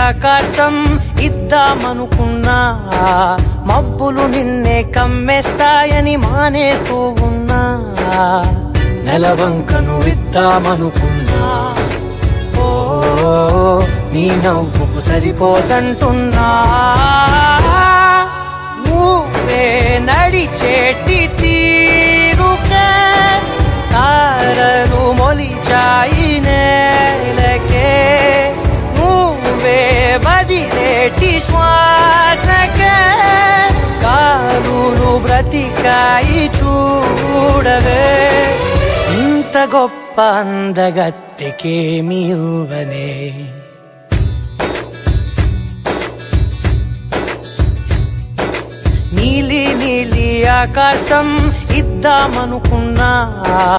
ఆకాశం ఇద్దామనుకున్నా మబ్బులు నిన్నే కమ్మేస్తాయని మానేస్తూ ఉన్నా నెలవంకను ఇద్దామనుకున్నా ఓ నీ నవ్వుకు సరిపోదంటున్నా నువ్వే నడిచేటి తీరుకే తారలు మొలిచాయి నేలకే నువ్వే వదిలేటి శ్వాసకే కారులు బ్రతికాయి చూడవే ఇంత గొప్ప అందగత్తెకేమి ఊవనే నీలి నీలి ఆకాశం ఇద్దామనుకున్నా